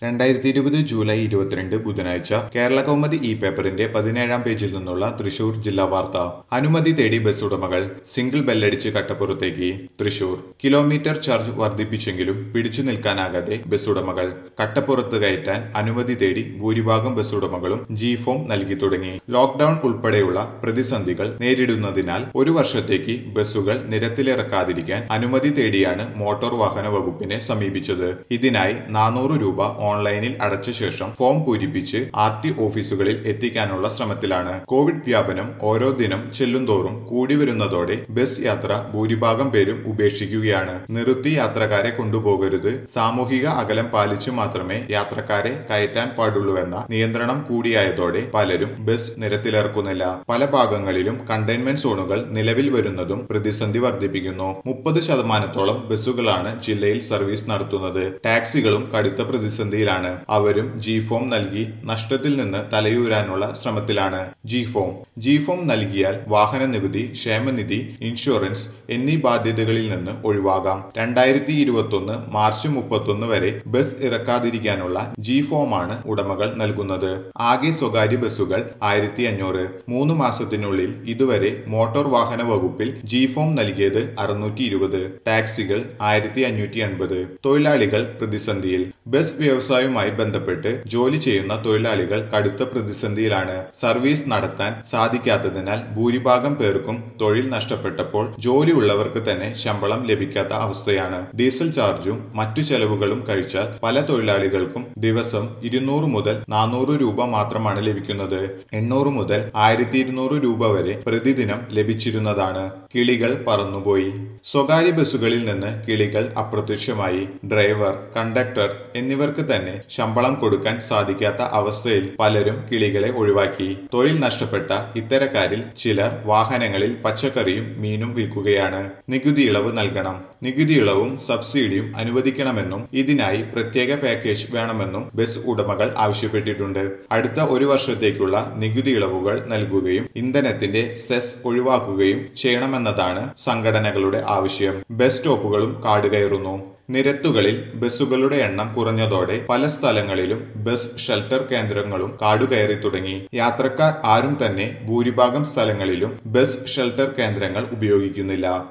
രണ്ടായിരത്തി ഇരുപത് ജൂലൈ ഇരുപത്തിരണ്ട് ബുധനാഴ്ച കേരള കൗമുദി ഇ പേപ്പറിന്റെ പതിനേഴാം പേജിൽ നിന്നുള്ള തൃശൂർ ജില്ലാ വാർത്ത അനുമതി തേടി ബസ് ഉടമകൾ സിംഗിൾ ബെല്ലടിച്ച് കട്ടപ്പുറത്തേക്ക് തൃശൂർ കിലോമീറ്റർ ചാർജ് വർദ്ധിപ്പിച്ചെങ്കിലും പിടിച്ചു നിൽക്കാനാകാതെ ബസ് ഉടമകൾ കട്ടപ്പുറത്ത് കയറ്റാൻ അനുമതി തേടി ഭൂരിഭാഗം ബസ് ഉടമകളും ജി ഫോം നൽകി തുടങ്ങി ലോക്ഡൌൺ ഉൾപ്പെടെയുള്ള പ്രതിസന്ധികൾ നേരിടുന്നതിനാൽ ഒരു വർഷത്തേക്ക് ബസ്സുകൾ നിരത്തിലിറക്കാതിരിക്കാൻ അനുമതി തേടിയാണ് മോട്ടോർ വാഹന വകുപ്പിനെ സമീപിച്ചത് ഇതിനായി നാനൂറ് രൂപ ഓൺലൈനിൽ അടച്ച ശേഷം ഫോം പൂരിപ്പിച്ച് ആർ ടി ഓഫീസുകളിൽ എത്തിക്കാനുള്ള ശ്രമത്തിലാണ് കോവിഡ് വ്യാപനം ഓരോ ദിനം ചെല്ലുന്തോറും കൂടി വരുന്നതോടെ ബസ് യാത്ര ഭൂരിഭാഗം പേരും ഉപേക്ഷിക്കുകയാണ് നിർത്തി യാത്രക്കാരെ കൊണ്ടുപോകരുത് സാമൂഹിക അകലം പാലിച്ചു മാത്രമേ യാത്രക്കാരെ കയറ്റാൻ പാടുള്ളൂവെന്ന നിയന്ത്രണം കൂടിയായതോടെ പലരും ബസ് നിരത്തിലിറക്കുന്നില്ല പല ഭാഗങ്ങളിലും കണ്ടെയ്ൻമെന്റ് സോണുകൾ നിലവിൽ വരുന്നതും പ്രതിസന്ധി വർദ്ധിപ്പിക്കുന്നു മുപ്പത് ശതമാനത്തോളം ബസ്സുകളാണ് ജില്ലയിൽ സർവീസ് നടത്തുന്നത് ടാക്സികളും കടുത്ത പ്രതിസന്ധിയിലാണ് അവരും ജി ഫോം നൽകി നഷ്ടത്തിൽ നിന്ന് തലയൂരാനുള്ള ശ്രമത്തിലാണ് ജി ഫോം ജി ഫോം നൽകിയാൽ വാഹന നികുതി ക്ഷേമനിധി ഇൻഷുറൻസ് എന്നീ ബാധ്യതകളിൽ നിന്ന് ഒഴിവാകാം രണ്ടായിരത്തി ഇരുപത്തൊന്ന് മാർച്ച് മുപ്പത്തൊന്ന് വരെ ബസ് ഇറക്കാതിരിക്കാനുള്ള ജി ഫോമാണ് ഉടമകൾ നൽകുന്നത് ആകെ സ്വകാര്യ ബസ്സുകൾ ആയിരത്തി അഞ്ഞൂറ് മൂന്ന് മാസത്തിനുള്ളിൽ ഇതുവരെ മോട്ടോർ വാഹന വകുപ്പിൽ ജി ഫോം നൽകിയത് അറുന്നൂറ്റി ഇരുപത് ടാക്സികൾ ആയിരത്തി അഞ്ഞൂറ്റി എൺപത് തൊഴിലാളികൾ പ്രതിസന്ധിയിൽ ബസ് വ്യവസായവുമായി ബന്ധപ്പെട്ട് ജോലി ചെയ്യുന്ന തൊഴിലാളികൾ കടുത്ത പ്രതിസന്ധിയിലാണ് സർവീസ് നടത്താൻ സാധിക്കാത്തതിനാൽ ഭൂരിഭാഗം പേർക്കും തൊഴിൽ നഷ്ടപ്പെട്ടപ്പോൾ ജോലി ഉള്ളവർക്ക് തന്നെ ശമ്പളം ലഭിക്കാത്ത അവസ്ഥയാണ് ഡീസൽ ചാർജും മറ്റു ചെലവുകളും കഴിച്ചാൽ പല തൊഴിലാളികൾക്കും ദിവസം ഇരുന്നൂറ് മുതൽ നാനൂറ് രൂപ മാത്രമാണ് ലഭിക്കുന്നത് എണ്ണൂറ് മുതൽ ആയിരത്തി ഇരുന്നൂറ് രൂപ വരെ പ്രതിദിനം ലഭിച്ചിരുന്നതാണ് കിളികൾ പറന്നുപോയി സ്വകാര്യ ബസ്സുകളിൽ നിന്ന് കിളികൾ അപ്രത്യക്ഷമായി ഡ്രൈവർ കണ്ടക്ടർ എന്നിവർക്ക് തന്നെ ശമ്പളം കൊടുക്കാൻ സാധിക്കാത്ത അവസ്ഥയിൽ പലരും കിളികളെ ഒഴിവാക്കി തൊഴിൽ നഷ്ടപ്പെട്ട ഇത്തരക്കാരിൽ ചിലർ വാഹനങ്ങളിൽ പച്ചക്കറിയും മീനും വിൽക്കുകയാണ് നികുതി ഇളവ് നൽകണം നികുതി ഇളവും സബ്സിഡിയും അനുവദിക്കണമെന്നും ഇതിനായി പ്രത്യേക പാക്കേജ് വേണമെന്നും ബസ് ഉടമകൾ ആവശ്യപ്പെട്ടിട്ടുണ്ട് അടുത്ത ഒരു വർഷത്തേക്കുള്ള നികുതി ഇളവുകൾ നൽകുകയും ഇന്ധനത്തിന്റെ സെസ് ഒഴിവാക്കുകയും ചെയ്യണമെന്നതാണ് സംഘടനകളുടെ ആവശ്യം ബസ് സ്റ്റോപ്പുകളും കാടുകയറുന്നു നിരത്തുകളിൽ ബസ്സുകളുടെ എണ്ണം കുറഞ്ഞതോടെ പല സ്ഥലങ്ങളിലും ബസ് ഷെൽട്ടർ കേന്ദ്രങ്ങളും കാടുകയറി തുടങ്ങി യാത്രക്കാർ ആരും തന്നെ ഭൂരിഭാഗം സ്ഥലങ്ങളിലും ബസ് ഷെൽട്ടർ കേന്ദ്രങ്ങൾ ഉപയോഗിക്കുന്നില്ല